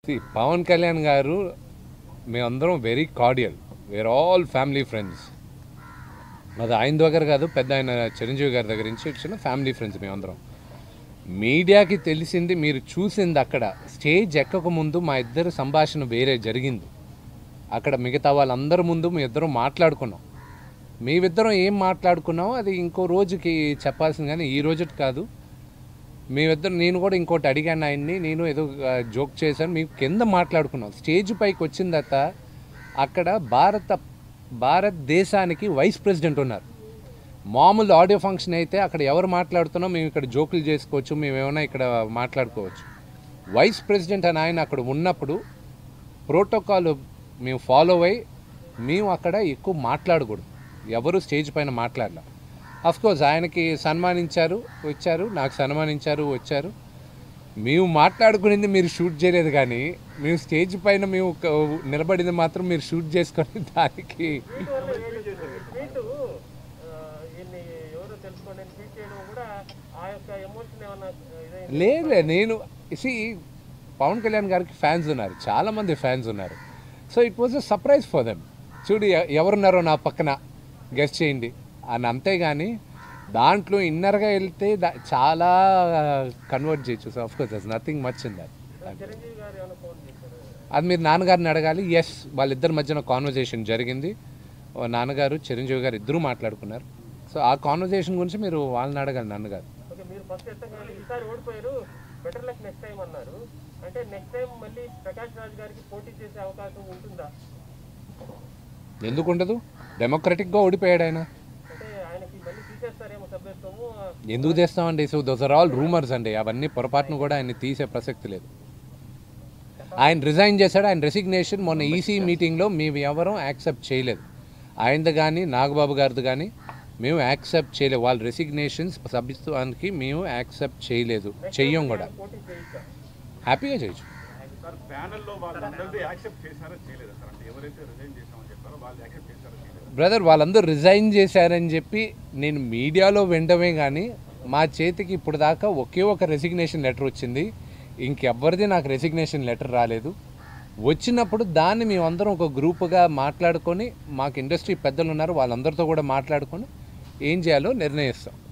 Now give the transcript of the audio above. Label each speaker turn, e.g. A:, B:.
A: See, Pawan Kalyan గారు మేమందరం very cordial we're all family friends అది ఆయన దగ్గర కాదు పెద్ద ఆయన చిరంజీవి గారి దగ్గర నుంచి వచ్చిన ఫ్యామిలీ ఫ్రెండ్స్ మేమందరం మీడియాకి తెలిసింది మీరు చూసింది అక్కడ స్టేజ్ ఎక్కక ముందు మా ఇద్దరు సంభాషణ వేరే జరిగింది అక్కడ మిగతా వాళ్ళందరి ముందు మీ ఇద్దరం మాట్లాడుకున్నాం మేమిద్దరం ఏం మాట్లాడుకున్నామో అది ఇంకో రోజుకి చెప్పాల్సింది కానీ ఈ రోజుకి కాదు మేమిద్దరం నేను కూడా ఇంకోటి అడిగాను ఆయన్ని నేను ఏదో ఆ, జోక్ చేశాను మేము కింద మాట్లాడుకున్నాం స్టేజ్ పైకి వచ్చిన తర్వాత అక్కడ భారత భారతదేశానికి వైస్ ప్రెసిడెంట్ ఉన్నారు మామూలు ఆడియో ఫంక్షన్ అయితే అక్కడ ఎవరు మాట్లాడుతున్నా మేము ఇక్కడ జోకులు చేసుకోవచ్చు మేము ఏమైనా ఇక్కడ మాట్లాడుకోవచ్చు వైస్ ప్రెసిడెంట్ అని ఆయన అక్కడ ఉన్నప్పుడు ప్రోటోకాల్ మేము ఫాలో అయ్యి మేము అక్కడ ఎక్కువ మాట్లాడకూడదు ఎవరు స్టేజ్ పైన మాట్లాడలే కోర్స్ ఆయనకి సన్మానించారు వచ్చారు నాకు సన్మానించారు వచ్చారు మేము మాట్లాడుకునేది మీరు షూట్ చేయలేదు కానీ మేము స్టేజ్ పైన మేము ఒక- నిలబడింది మాత్రం మీరు షూట్ చేసుకొని దానికి
B: ట్వీట్ ఈయన్ని ఎవరో తెలుసుకోండి అని ట్వీట్ చేయడం కూడా ఆ యొక్క ఎమోషన్ ఏమన్నా ఇదైంది
A: లేదులే నేను సి పవన్ కళ్యాణ్ గారికి ఫ్యాన్స్ ఉన్నారు చాలామంది ఫ్యాన్స్ ఉన్నారు so it was a surprise for them చూడు ఎ- ఎవరున్నారో నా పక్కన గెస్ట్ చేయండి అని అంతేగాని దాంట్లో ఇన్నర్గా వెళ్తే దా- చాలా కన్వర్ట్ చేయొచ్చు so course there's nothing much in that
B: Chiranjeevi గారు ఏమైనా ఫోన్ చేశారు
A: అది మీరు నాన్నగారిని అడగాలి ఎస్ వాళ్ళిద్దరి మధ్యన కాన్వర్జేషన్ జరిగింది ఓ నాన్నగారు చిరంజీవి గారు ఇద్దరు మాట్లాడుకున్నారు సో ఆ కాన్వర్జేషన్ గురించి మీరు వాళ్ళని అడగాలి నాన్నగారు
B: ఓకే మీరు ఫస్ట్ ఎత్తగానే ఈసారి ఓడిపోయారు బెటర్ లక్ నెక్స్ట్ టైం అన్నారు అంటే నెక్స్ట్ టైం మళ్ళీ ప్రకాష్ రాజ్ గారికి పోటీ చేసే అవకాశం ఉంటుందా
A: ఎందుకు ఉండదు డెమోక్రటిక్గా ఓడిపోయాడు ఆయన
B: అంటే ఆయనకి మళ్ళీ తీసేస్తారేమో సభ్యత్వము
A: ఎందుకు తెస్తామండి so those are all rumours అండి అవన్నీ పొరపాటును కూడా ఆయన తీసే ప్రసక్తి లేదు ఆయన రిజైన్ చేశాడు ఆయన రెసిగ్నేషన్ మొన్న ఈసీ మీటింగ్లో మేము ఎవరం యాక్సెప్ట్ చేయలేదు ఆయనది కానీ నాగబాబు గారిది కానీ మేము యాక్సెప్ట్ చేయలేదు వాళ్ళ రెసిగ్నేషన్స్ సభ్యత్వానికి మేము యాక్సెప్ట్ చేయలేదు చెయ్యం కూడా
B: పోటీ చేయించాం
A: హ్యాపీగా చేయొచ్చు
C: సార్ ప్యానెల్లో వాళ్ళందరినీ యాక్సెప్ట్ చేశారో చేయలేదా సార్ అంటే ఎవరైతే రిజైన్ చేశామని చెప్పారో వాళ్ళు యాక్సెప్ట్ చేశారో చేయలేదా
A: బ్రదర్ వాళ్ళందరూ రిజైన్ చేశారని చెప్పి నేను మీడియాలో వినడమే కానీ మా చేతికి ఇప్పుడు దాకా ఒకే ఒక రెసిగ్నేషన్ లెటర్ వచ్చింది ఇంకెవ్వరిది నాకు రెసిగ్నేషన్ లెటర్ రాలేదు వచ్చినప్పుడు దాన్ని మేమందరం ఒక గ్రూప్గా మాట్లాడుకొని మాకు ఇండస్ట్రీ పెద్దలు ఉన్నారు వాళ్ళందరితో కూడా మాట్లాడుకొని ఏం చేయాలో నిర్ణయిస్తాం